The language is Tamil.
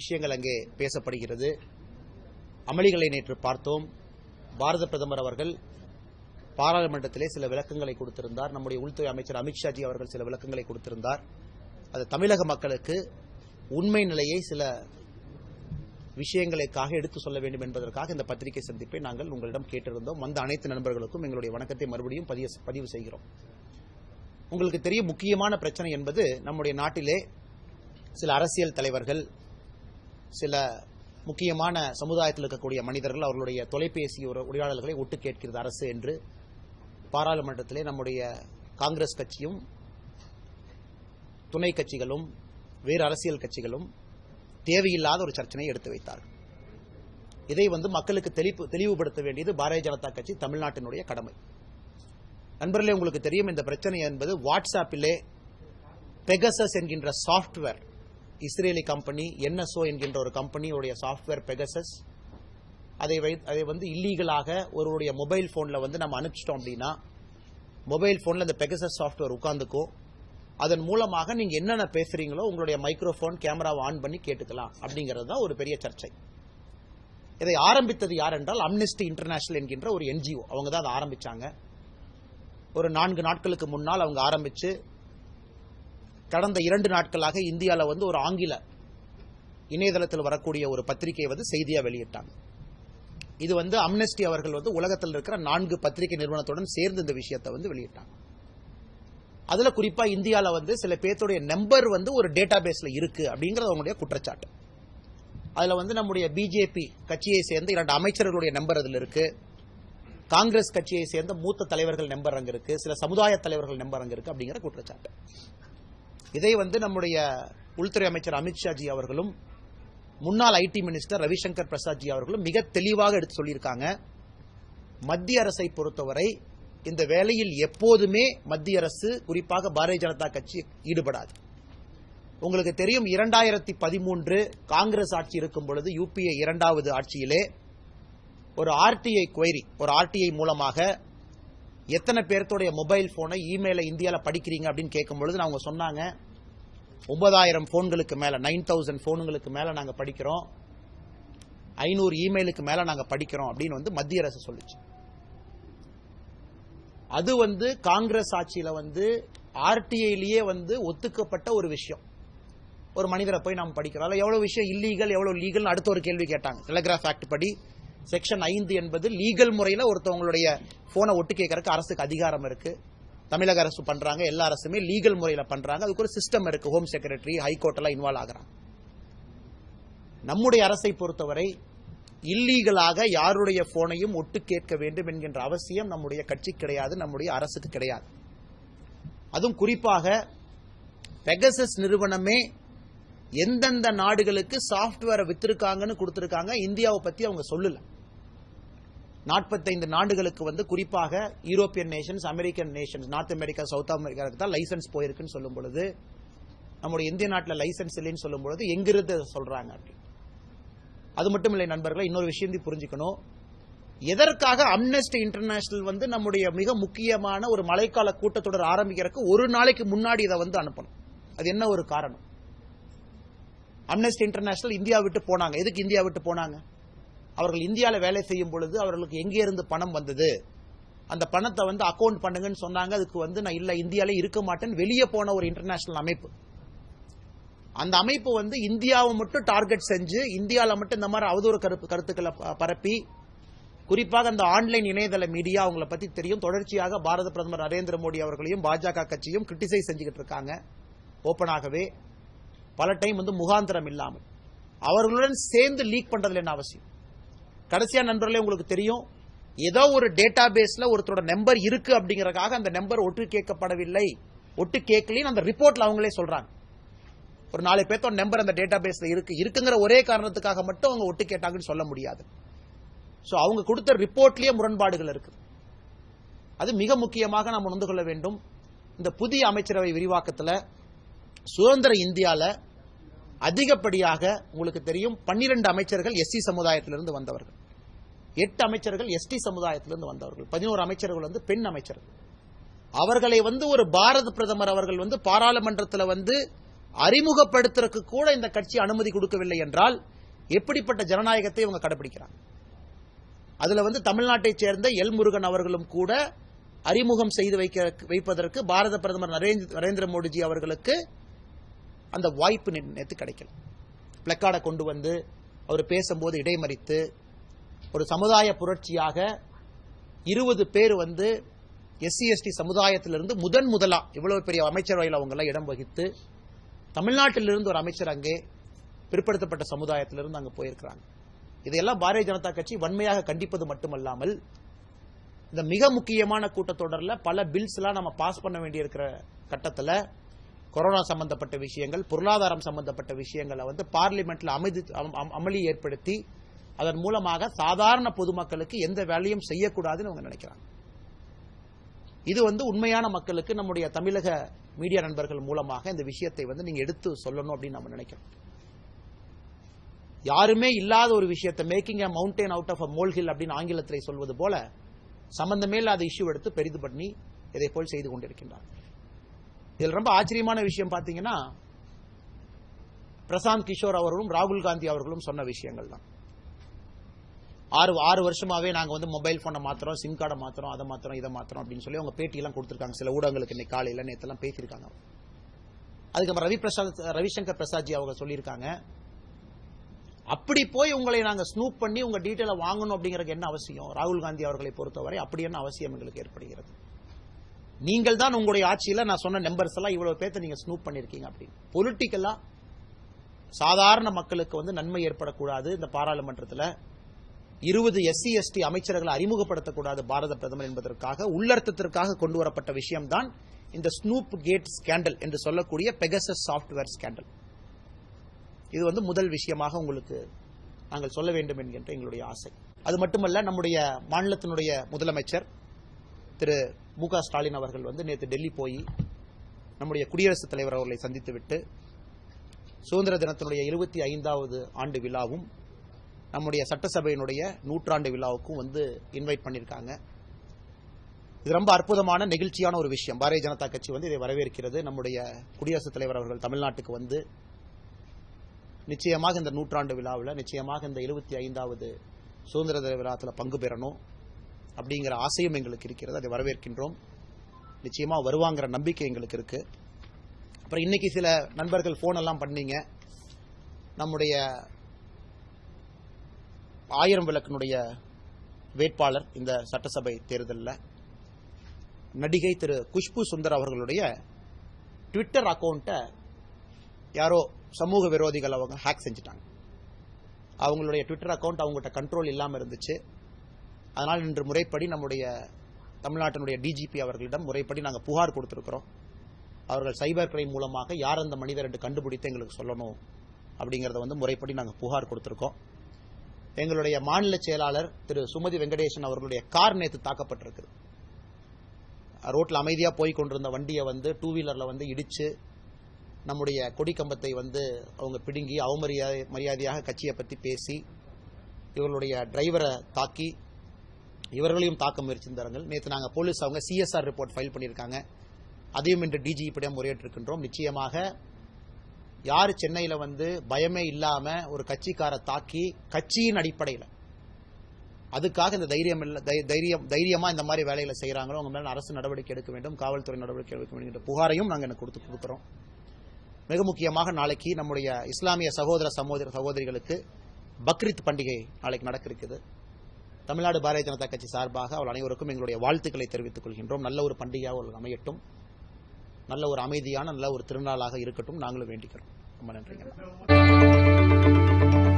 விஷயங்கள் அங்கே பேசப்படுகிறது அமளிகளை நேற்று பார்த்தோம் பாரத பிரதமர் அவர்கள் பாராளுமன்றத்திலே சில விளக்கங்களை கொடுத்திருந்தார் நம்முடைய உள்துறை அமைச்சர் அமித்ஷாஜி அவர்கள் சில விளக்கங்களை கொடுத்திருந்தார் அது தமிழக மக்களுக்கு உண்மை நிலையை சில விஷயங்களுக்காக எடுத்து சொல்ல வேண்டும் என்பதற்காக இந்த பத்திரிகை சந்திப்பை நாங்கள் உங்களிடம் கேட்டிருந்தோம் வந்த அனைத்து நண்பர்களுக்கும் எங்களுடைய வணக்கத்தை மறுபடியும் பதிய- பதிவு செய்கிறோம் உங்களுக்கு தெரியும் முக்கியமான பிரச்சனை என்பது நம்முடைய நாட்டிலே சில அரசியல் தலைவர்கள் சில முக்கியமான சமுதாயத்தில் இருக்கக்கூடிய மனிதர்கள் அவர்களுடைய தொலைபேசி உர- உரையாடல்களை ஒட்டு கேட்கிறது அரசு என்று பாராளுமன்றத்திலே நம்முடைய காங்கிரஸ் கட்சியும் துணை கட்சிகளும் வேறு அரசியல் கட்சிகளும் தேவையில்லாத ஒரு சர்ச்சனையை எடுத்து வைத்தார்கள் இதை வந்து மக்களுக்கு தெளிப்பு தெளிவுபடுத்த வேண்டியது பாரதிய ஜனதா கட்சி தமிழ்நாட்டினுடைய கடமை நண்பர்களே உங்களுக்கு தெரியும் இந்த பிரச்சனை என்பது வாட்ஸ்அப்பிலே பெகசஸ் என்கின்ற சாஃப்ட்வேர் இஸ்ரேலி கம்பெனி என்எஸ்ஓ என்கின்ற ஒரு கம்பெனியுடைய சாஃப்ட்வேர் பெகசஸ் அதை வை அதை வந்து இல்லீகலாக ஒருவருடைய மொபைல் ஃபோனில் வந்து நம்ம அனுப்பிச்சிட்டோம் அப்படின்னா மொபைல் ஃபோனில் அந்த பெகசஸ் சாஃப்ட்வேர் உட்காந்துக்கும் அதன் மூலமாக நீங்க என்னென்ன பேசுறீங்களோ உங்களுடைய மைக்ரோஃபோன் கேமராவை ஆன் பண்ணி கேட்டுக்கலாம் அப்படிங்கிறது தான் ஒரு பெரிய சர்ச்சை இதை ஆரம்பித்தது யார் என்றால் அம்னெஸ்டி இன்டர்நேஷனல் என்கின்ற ஒரு என்ஜிஓ அவங்க தான் அதை ஆரம்பிச்சாங்க ஒரு நான்கு நாட்களுக்கு முன்னால் அவங்க ஆரம்பிச்சு கடந்த இரண்டு நாட்களாக இந்தியாவில் வந்து ஒரு ஆங்கில இணையதளத்தில் வரக்கூடிய ஒரு பத்திரிகையை வந்து செய்தியா வெளியிட்டாங்க இது வந்து அம்னெஸ்டி அவர்கள் வந்து உலகத்தில் இருக்கிற நான்கு பத்திரிகை நிறுவனத்துடன் சேர்ந்து இந்த விஷயத்தை வந்து வெளியிட்டாங்க அதுல குறிப்பா இந்தியால வந்து சில பேர்த்துடைய நம்பர் வந்து ஒரு டேட்டா பேஸ்ல இருக்கு அப்படிங்கறது அவங்களுடைய குற்றச்சாட்டு அதுல வந்து நம்முடைய பிஜேபி கட்சியை சேர்ந்த இரண்டு அமைச்சர்களுடைய நம்பர் அதுல இருக்கு காங்கிரஸ் கட்சியை சேர்ந்த மூத்த தலைவர்கள் நம்பர் அங்க இருக்கு சில சமுதாய தலைவர்கள் நம்பர் அங்க இருக்கு அப்படிங்கிற குற்றச்சாட்டு இதை வந்து நம்முடைய உள்துறை அமைச்சர் அமித்ஷாஜி அவர்களும் முன்னாள் ஐடி மினிஸ்டர் ரவிசங்கர் பிரசாத் ஜி அவர்களும் மிக தெளிவாக எடுத்து சொல்லியிருக்காங்க மத்திய அரசை பொறுத்தவரை இந்த வேலையில் எப்போதுமே மத்திய அரசு குறிப்பாக பாரதிய ஜனதா கட்சி ஈடுபடாது உங்களுக்கு தெரியும் இரண்டாயிரத்தி பதிமூன்று காங்கிரஸ் ஆட்சி இருக்கும் பொழுது யூபிஏ இரண்டாவது ஆட்சியிலே ஒரு ஆர்டிஐ query ஒரு ஆர்டிஐ மூலமாக எத்தனை பேர்த்தோடைய மொபைல் போனை இமெயிலை இந்தியாவில் படிக்கிறீங்க அப்படின்னு கேட்கும் பொழுது அவங்க சொன்னாங்க ஒன்பதாயிரம் போன்களுக்கு மேல நைன் தௌசண்ட் போன்களுக்கு மேல நாங்க படிக்கிறோம் ஐநூறு இமெயிலுக்கு மேல நாங்க படிக்கிறோம் அப்படின்னு வந்து மத்திய அரசு சொல்லுச்சு அது வந்து காங்கிரஸ் ஆட்சியில வந்து ஆர்டிஐலயே வந்து ஒத்துக்கப்பட்ட ஒரு விஷயம் ஒரு மனிதரை போய் நாம் படிக்கிறோம் அதுல எவ்வளவு விஷயம் இல்லீகல் எவ்வளவு லீகல் அடுத்த ஒரு கேள்வி கேட்டாங்க டெலிகிராஃப் ஆக்ட் படி செக்ஷன் ஐந்து என்பது லீகல் முறையில ஒருத்தவங்களுடைய போனை ஒட்டு கேட்கறதுக்கு அரசுக்கு அதிகாரம் இருக்கு தமிழக அரசு பண்றாங்க எல்லா அரசுமே லீகல் முறையில பண்றாங்க அதுக்கு ஒரு சிஸ்டம் இருக்கு ஹோம் செக்ரட்டரி ஹைகோர்ட் எல்லாம் இன்வால்வ் ஆகுறாங்க நம்முடைய அரசை பொறுத்தவரை இல்லீகலாக யாருடைய போனையும் ஒட்டு கேட்க வேண்டும் என்கின்ற அவசியம் நம்முடைய கட்சி கிடையாது நம்முடைய அரசுக்கு கிடையாது அதுவும் குறிப்பாக பெகசஸ் நிறுவனமே எந்தெந்த நாடுகளுக்கு சாஃப்ட்வேரை வித்திருக்காங்கன்னு கொடுத்திருக்காங்க இந்தியாவை பத்தி அவங்க சொல்லல நாற்பத்தைந்து நாடுகளுக்கு வந்து குறிப்பாக European nations American nations North America South அமெரிக்காவுக்கு தான் லைசன்ஸ் போயிருக்குன்னு சொல்லும் பொழுது நம்முடைய இந்திய நாட்டில் லைசன்ஸ் இல்லைன்னு சொல்லும் பொழுது எங்கிருந்து அதை சொல்றாங்க அப்படி அது மட்டும் இல்லை நண்பர்களை இன்னொரு விஷயத்தையும் புரிஞ்சுக்கணும் எதற்காக அம்னஸ்டி இன்டர்நேஷனல் வந்து நம்முடைய மிக முக்கியமான ஒரு மழைக்கால கூட்டத்தொடர் ஆரம்பிக்கிறதுக்கு ஒரு நாளைக்கு முன்னாடி இதை வந்து அனுப்பணும் அது என்ன ஒரு காரணம் அம்னஸ்டி இன்டர்நேஷனல் இந்தியா விட்டு போனாங்க எதுக்கு இந்தியா விட்டு போனாங்க அவர்கள் இந்தியாவில் வேலை செய்யும் பொழுது அவர்களுக்கு எங்கே இருந்து பணம் வந்தது அந்த பணத்தை வந்து அக்கவுண்ட் பண்ணுங்கன்னு சொன்னாங்க அதுக்கு வந்து நான் இல்ல இந்தியாவிலே இருக்க மாட்டேன்னு வெளியே போன ஒரு இன்டர்நேஷனல் அமைப்பு அந்த அமைப்பு வந்து இந்தியாவை மட்டும் டார்கெட் செஞ்சு இந்தியாவில் மட்டும் இந்த மாதிரி அவதூறு கருப்பு கருத்துக்களை ப- பரப்பி குறிப்பாக அந்த ஆன்லைன் இணையதள மீடியா அவங்கள பத்தி தெரியும் தொடர்ச்சியாக பாரத பிரதமர் நரேந்திர மோடி அவர்களையும் பாஜக கட்சியும் கிரிட்டிசைஸ் செஞ்சுக்கிட்டு இருக்காங்க ஓப்பனாகவே பல டைம் வந்து முகாந்திரம் இல்லாமல் அவர்களுடன் சேர்ந்து லீக் பண்றதுல என்ன அவசியம் கடைசியா நண்பர்களே உங்களுக்கு தெரியும் ஏதோ ஒரு டேட்டா பேஸ்ல ஒருத்தரோட நம்பர் இருக்கு அப்படிங்கறதுக்காக அந்த நம்பர் ஒட்டு கேட்கப்படவில்லை ஒட்டு கேட்கலன்னு அந்த ரிப்போர்ட்ல அவங்களே சொல்றாங்க ஒரு நாலு பேர்த்தோட நம்பர் அந்த டேட்டா பேஸ்ல இருக்கு இருக்குங்கிற ஒரே காரணத்துக்காக மட்டும் அவங்க ஒட்டு கேட்டாங்கன்னு சொல்ல முடியாது சோ அவங்க கொடுத்த ரிப்போர்ட்லயே முரண்பாடுகள் இருக்கு அது மிக முக்கியமாக நாம் உணர்ந்து கொள்ள வேண்டும் இந்த புதிய அமைச்சரவை விரிவாக்கத்துல சுதந்திர இந்தியால அதிகப்படியாக உங்களுக்கு தெரியும் பன்னிரண்டு அமைச்சர்கள் எஸ்சி சமுதாயத்திலிருந்து வந்தவர்கள் எட்டு அமைச்சர்கள் எஸ்டி சமுதாயத்திலிருந்து வந்தவர்கள் பதினோரு அமைச்சர்கள் வந்து பெண் அமைச்சர்கள் அவர்களை வந்து ஒரு பாரத பிரதமர் அவர்கள் வந்து பாராளுமன்றத்தில் வந்து அறிமுகப்படுத்துறதுக்கு கூட இந்த கட்சி அனுமதி கொடுக்கவில்லை என்றால் எப்படிப்பட்ட ஜனநாயகத்தை இவங்க கடைபிடிக்கிறாங்க அதுல வந்து தமிழ்நாட்டைச் சேர்ந்த எல் முருகன் அவர்களும் கூட அறிமுகம் செய்து வைக்க வைப்பதற்கு பாரத பிரதமர் நரேந்திர நரேந்திர மோடிஜி அவர்களுக்கு அந்த வாய்ப்பு நே- நேத்து கிடைக்கல பிளக்கார்டை கொண்டு வந்து அவர் பேசும்போது இடைமறித்து ஒரு சமுதாய புரட்சியாக இருபது பேர் வந்து எஸ்சி எஸ்டி சமுதாயத்திலிருந்து முதன் முதலா இவ்வளவு பெரிய அமைச்சரவையில் அவங்க எல்லாம் இடம் வகித்து தமிழ்நாட்டிலிருந்து ஒரு அமைச்சர் அங்கே பிற்படுத்தப்பட்ட சமுதாயத்திலிருந்து அங்க போயிருக்கிறாங்க இதையெல்லாம் பாரதிய ஜனதா கட்சி வன்மையாக கண்டிப்பது மட்டுமல்லாமல் இந்த மிக முக்கியமான கூட்டத்தொடர்ல பல பில்ஸ் எல்லாம் நம்ம பாஸ் பண்ண வேண்டியிருக்கிற கட்டத்துல கொரோனா சம்பந்தப்பட்ட விஷயங்கள் பொருளாதாரம் சம்பந்தப்பட்ட விஷயங்களை வந்து பார்லிமெண்ட்ல அமைதி அம்- அம்- அமளி ஏற்படுத்தி அதன் மூலமாக சாதாரண பொதுமக்களுக்கு எந்த வேலையும் செய்யக்கூடாதுன்னு அவங்க நினைக்கிறாங்க இது வந்து உண்மையான மக்களுக்கு நம்முடைய தமிழக மீடியா நண்பர்கள் மூலமாக இந்த விஷயத்தை வந்து நீங்க எடுத்து சொல்லணும் அப்படின்னு நம்ம நினைக்கிறோம் யாருமே இல்லாத ஒரு விஷயத்தை making a mountain out of a molehill அப்படின்னு ஆங்கிலத்திலே சொல்வது போல சம்பந்தமே இல்லாத இஷ்யூ எடுத்து பெரிது பண்ணி இதை போல் செய்து கொண்டிருக்கின்றார் இதில் ரொம்ப ஆச்சரியமான விஷயம் பாத்தீங்கன்னா பிரசாந்த் கிஷோர் அவர்களும் ராகுல் காந்தி அவர்களும் சொன்ன விஷயங்கள் தான் ஆறு ஆறு வருஷமாவே நாங்க வந்து மொபைல் போனை மாத்துறோம் சிம் கார்டை மாத்துறோம் அதை மாத்துறோம் இதை மாத்துறோம் அப்படின்னு சொல்லி அவங்க பேட்டி எல்லாம் கொடுத்திருக்காங்க சில ஊடகங்களுக்கு இன்னைக்கு காலையில நேத்தெல்லாம் பேசியிருக்காங்க அதுக்கப்புறம் ரவி பிரசாத் ரவிசங்கர் பிரசாத்ஜி அவங்க சொல்லியிருக்காங்க அப்படி போய் உங்களை நாங்க ஸ்னூப் பண்ணி உங்க டீட்டெயில வாங்கணும் அப்படிங்கறதுக்கு என்ன அவசியம் ராகுல் காந்தி அவர்களை பொறுத்தவரை அப்படி என்ன அவசியம் எங்களுக்கு ஏற்படுகிறது நீங்கள் தான் உங்களுடைய ஆட்சியில நான் சொன்ன நம்பர்ஸ் எல்லாம் இவ்வளவு பேர்த்த நீங்க ஸ்னூப் பண்ணிருக்கீங்க அப்படின்னு பொலிட்டிக்கலா சாதாரண மக்களுக்கு வந்து நன்மை ஏற்படக்கூடாது இந்த பாராளுமன்றத்தில் இருபது எஸ்சி எஸ்டி அமைச்சர்களை அறிமுகப்படுத்தக்கூடாது பாரத பிரதமர் என்பதற்காக உள்ளர்த்தத்திற்காக கொண்டு வரப்பட்ட விஷயம்தான் இந்த ஸ்னூப் கேட் ஸ்கேண்டல் என்று சொல்லக்கூடிய பெகசஸ் சாஃப்ட்வேர் ஸ்கேண்டல் இது வந்து முதல் விஷயமாக உங்களுக்கு நாங்கள் சொல்ல வேண்டும் என்கின்ற எங்களுடைய ஆசை அது மட்டுமல்ல நம்முடைய மாநிலத்தினுடைய முதலமைச்சர் திரு மு க ஸ்டாலின் அவர்கள் வந்து நேற்று டெல்லி போய் நம்முடைய குடியரசுத் தலைவர் அவர்களை சந்தித்துவிட்டு சுதந்திர தினத்தினுடைய இருபத்தி ஐந்தாவது ஆண்டு விழாவும் நம்முடைய சட்டசபையினுடைய நூற்றாண்டு விழாவுக்கும் வந்து இன்வைட் பண்ணியிருக்காங்க இது ரொம்ப அற்புதமான நெகிழ்ச்சியான ஒரு விஷயம் பாரதிய ஜனதா கட்சி வந்து இதை வரவேற்கிறது நம்முடைய குடியரசுத் தலைவர் அவர்கள் தமிழ்நாட்டுக்கு வந்து நிச்சயமாக இந்த நூற்றாண்டு விழாவில் நிச்சயமாக இந்த எழுபத்தி ஐந்தாவது சுதந்திர தின விழாத்தில் பங்கு பெறணும் அப்படிங்கிற ஆசையும் எங்களுக்கு இருக்கிறது அதை வரவேற்கின்றோம் நிச்சயமா வருவாங்கிற நம்பிக்கை எங்களுக்கு இருக்கு அப்புறம் இன்னைக்கு சில நண்பர்கள் போன் எல்லாம் பண்ணீங்க நம்முடைய ஆயிரம் விளக்கினுடைய வேட்பாளர் இந்த சட்டசபை தேர்தலில் நடிகை திரு குஷ்பு சுந்தர் அவர்களுடைய ட்விட்டர் அக்கவுண்ட்டை யாரோ சமூக விரோதிகள் அவங்க ஹேக் செஞ்சுட்டாங்க அவங்களுடைய ட்விட்டர் அக்கவுண்ட் அவங்ககிட்ட கண்ட்ரோல் இல்லாமல் இருந்துச்சு அதனால் இன்று முறைப்படி நம்முடைய தமிழ்நாட்டினுடைய டிஜிபி அவர்களிடம் முறைப்படி நாங்கள் புகார் கொடுத்திருக்கிறோம் அவர்கள் சைபர் கிரைம் மூலமாக யார் அந்த மனிதர் என்று கண்டுபிடித்து எங்களுக்கு சொல்லணும் அப்படிங்கறத வந்து முறைப்படி நாங்கள் புகார் கொடுத்திருக்கோம் எங்களுடைய மாநில செயலாளர் திரு சுமதி வெங்கடேசன் அவர்களுடைய கார் நேற்று தாக்கப்பட்டிருக்கு ரோட்ல அமைதியா போய் கொண்டிருந்த வண்டியை வந்து டூ வீலர்ல வந்து இடிச்சு நம்முடைய கொடி கம்பத்தை வந்து அவங்க பிடுங்கி அவமரியாதை மரியாதையாக கட்சியை பத்தி பேசி இவர்களுடைய டிரைவரை தாக்கி இவர்களையும் தாக்க முயற்சிந்தார்கள் நேற்று நாங்கள் போலீஸ் அவங்க சிஎஸ்ஆர் ரிப்போர்ட் ஃபைல் பண்ணியிருக்காங்க அதையும் இன்று டிஜிபியிடம் முறையிட்டிருக்கின்றோம் நிச்சயமாக யார் சென்னையில வந்து பயமே இல்லாம ஒரு கட்சிக்கார தாக்கி கட்சியின் அடிப்படையில் அதுக்காக இந்த தைரியம் இல்ல தை- தைரியம் தைரியமா இந்த மாதிரி வேலைகளை செய்யறாங்களோ அவங்க மேல அரசு நடவடிக்கை எடுக்க வேண்டும் காவல்துறை நடவடிக்கை எடுக்க வேண்டும் என்ற புகாரையும் நாங்கள் எனக்கு கொடுத்து கொடுக்கிறோம் மிக முக்கியமாக நாளைக்கு நம்முடைய இஸ்லாமிய சகோதர சகோதர சகோதரிகளுக்கு பக்ரீத் பண்டிகை நாளைக்கு நடக்க இருக்குது தமிழ்நாடு பாரதிய ஜனதா கட்சி சார்பாக அவள் அனைவருக்கும் எங்களுடைய வாழ்த்துக்களை தெரிவித்துக் கொள்கின்றோம் நல்ல ஒரு பண்டிகையாக அவர்கள் அமையட்டும் நல்ல ஒரு அமைதியான நல்ல ஒரு திருநாளாக இருக்கட்டும் நாங்களும் வேண்டிக்கிறோம் ரொம்ப நன்றிங்க